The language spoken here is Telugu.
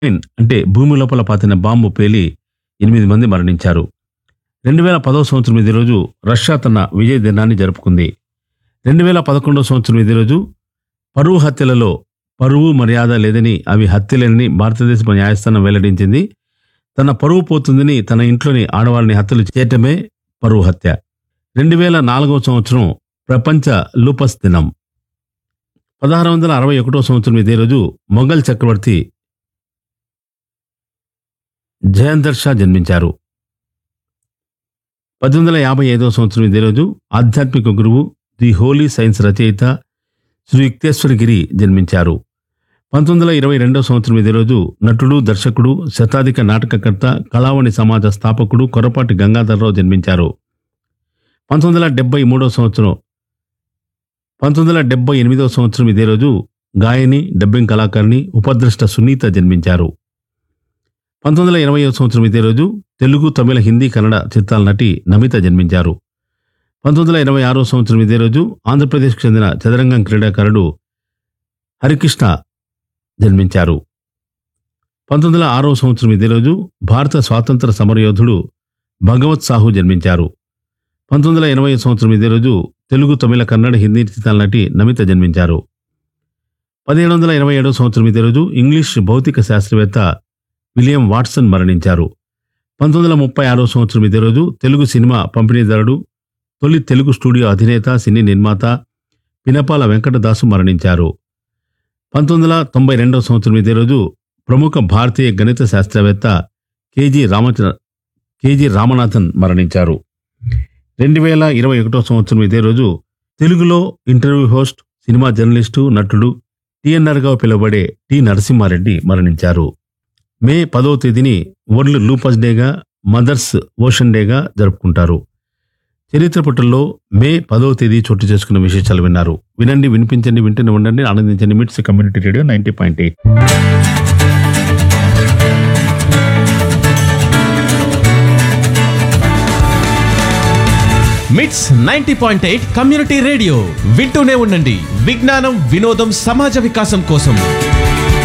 అంటే భూమి లోపల పాతిన బాంబు పేలి ఎనిమిది మంది మరణించారు రెండు వేల పదో సంవత్సరం ఇదే రోజు రష్యా తన విజయ దినాన్ని జరుపుకుంది రెండు వేల పదకొండో సంవత్సరం ఇదే రోజు పరువు హత్యలలో పరువు మర్యాద లేదని అవి హత్యలేనని భారతదేశ న్యాయస్థానం వెల్లడించింది తన పరువు పోతుందని తన ఇంట్లోని ఆడవారిని హత్యలు చేయటమే పరువు హత్య రెండు వేల నాలుగవ సంవత్సరం ప్రపంచ లూపస్ దినం పదహారు వందల అరవై ఒకటో సంవత్సరం ఇదే రోజు మొఘల్ చక్రవర్తి జయందర్ షా జన్మించారు పద్దెనిమిది వందల యాభై ఐదవ సంవత్సరం ఇదే రోజు ఆధ్యాత్మిక గురువు ది హోలీ సైన్స్ రచయిత శ్రీ యుక్తేశ్వరగిరి జన్మించారు పంతొమ్మిది వందల ఇరవై రెండవ సంవత్సరం ఇదే రోజు నటుడు దర్శకుడు శతాధిక నాటకకర్త కళావణి సమాజ స్థాపకుడు కొరపాటి గంగాధరరావు జన్మించారు పంతొమ్మిది వందల డెబ్బై మూడవ సంవత్సరం పంతొమ్మిది వందల డెబ్బై ఎనిమిదవ సంవత్సరం ఇదే రోజు గాయని డబ్బింగ్ కళాకారిణి ఉపద్రష్ట సునీత జన్మించారు పంతొమ్మిది వందల ఇరవై సంవత్సరం ఇదే రోజు తెలుగు తమిళ హిందీ కన్నడ చిత్రాల నటి నమిత జన్మించారు పంతొమ్మిది వందల ఇరవై ఆరో సంవత్సరం ఇదే రోజు ఆంధ్రప్రదేశ్కు చెందిన చదరంగం క్రీడాకారుడు హరికృష్ణ జన్మించారు పంతొమ్మిది వందల ఆరో సంవత్సరం ఇదే రోజు భారత స్వాతంత్ర సమరయోధుడు భగవత్ సాహు జన్మించారు పంతొమ్మిది వందల ఎనభై సంవత్సరం ఇదే రోజు తెలుగు తమిళ కన్నడ హిందీ చిత్రాల నటి నమిత జన్మించారు పదిహేడు వందల ఇరవై ఏడో సంవత్సరం ఇదే రోజు ఇంగ్లీష్ భౌతిక శాస్త్రవేత్త విలియం వాట్సన్ మరణించారు పంతొమ్మిది వందల ముప్పై ఆరో సంవత్సరం ఇదే రోజు తెలుగు సినిమా పంపిణీదారుడు తొలి తెలుగు స్టూడియో అధినేత సినీ నిర్మాత పినపాల వెంకటదాసు మరణించారు పంతొమ్మిది వందల తొంభై రెండవ సంవత్సరం ఇదే రోజు ప్రముఖ భారతీయ గణిత శాస్త్రవేత్త కేజీ రామచ కేజీ రామనాథన్ మరణించారు రెండు వేల ఇరవై ఒకటో సంవత్సరం ఇదే రోజు తెలుగులో ఇంటర్వ్యూ హోస్ట్ సినిమా జర్నలిస్టు నటుడు టిఎన్ఆర్గా పిలువబడే టి నరసింహారెడ్డి మరణించారు మే పదవ తేదీని వరల్డ్ లూపస్ డేగా మదర్స్ ఓషన్ డేగా జరుపుకుంటారు చరిత్ర పుటల్లో మే పదవ తేదీ చోటు చేసుకున్న విశేషాలు విన్నారు వినండి వినిపించండి వింటూనే ఉండండి ఆనందించండి MITS community radio ninety point eight MITS ninety point eight community radio వింటూనే ఉండండి విజ్ఞానం వినోదం సమాజ వికాసం కోసం